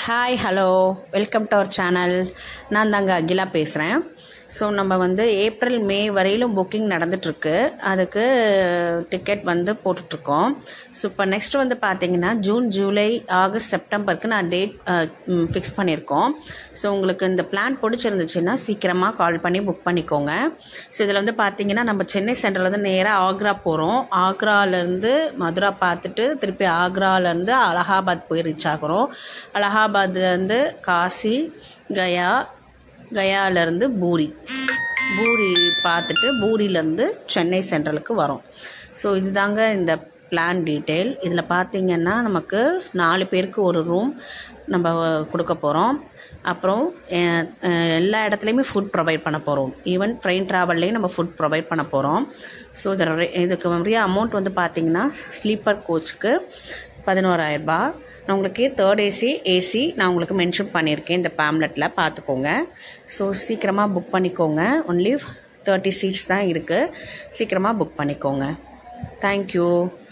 hi hello welcome to our channel நான் தாங்க அகிலா பேசுகிறேன் ஸோ நம்ம வந்து ஏப்ரல் மே வரையிலும் புக்கிங் நடந்துட்டுருக்கு அதுக்கு டிக்கெட் வந்து போட்டுட்ருக்கோம் ஸோ இப்போ நெக்ஸ்ட் வந்து பார்த்தீங்கன்னா ஜூன் ஜூலை ஆகஸ்ட் செப்டம்பருக்கு நான் டேட் ஃபிக்ஸ் பண்ணியிருக்கோம் ஸோ உங்களுக்கு இந்த பிளான் பிடிச்சிருந்துச்சுன்னா சீக்கிரமாக கால் பண்ணி புக் பண்ணிக்கோங்க ஸோ இதில் வந்து பார்த்தீங்கன்னா நம்ம சென்னை சென்ட்ரலேருந்து நேராக ஆக்ரா போகிறோம் ஆக்ராலேருந்து மதுரா பார்த்துட்டு திருப்பி ஆக்ராலேருந்து அலகாபாத் போய் ரீச் ஆகிறோம் அலகாபாத்லேருந்து காசி கயா கயாலேருந்து பூரி பூரி பார்த்துட்டு பூரியிலேருந்து சென்னை சென்ட்ரலுக்கு வரோம் ஸோ இதுதாங்க இந்த பிளான் டீட்டெயில் இதில் பார்த்தீங்கன்னா நமக்கு நாலு பேருக்கு ஒரு ரூம் நம்ம கொடுக்க போகிறோம் அப்புறம் அஹ், அஹ், எல்லா இடத்துலையுமே ஃபுட் ப்ரொவைட் பண்ண போகிறோம் ஈவன் ட்ரெயின் ட்ராவல்லையும் நம்ம ஃபுட் ப்ரொவைட் பண்ண போகிறோம் ஸோ இதில் இதுக்கு நிறைய அமௌண்ட் வந்து பார்த்தீங்கன்னா ஸ்லீப்பர் கோச்சுக்கு பதினோராயிரரூபா நான் உங்களுக்கு தேர்ட் ஏசி ஏசி நான் உங்களுக்கு மென்ஷன் பண்ணியிருக்கேன் இந்த பேம்லெட்டில் பார்த்துக்கோங்க ஸோ சீக்கிரமாக புக் பண்ணிக்கோங்க ஒன்லி தேர்ட்டி சீட்ஸ் தான் இருக்குது சீக்கிரமாக புக் பண்ணிக்கோங்க தேங்க்யூ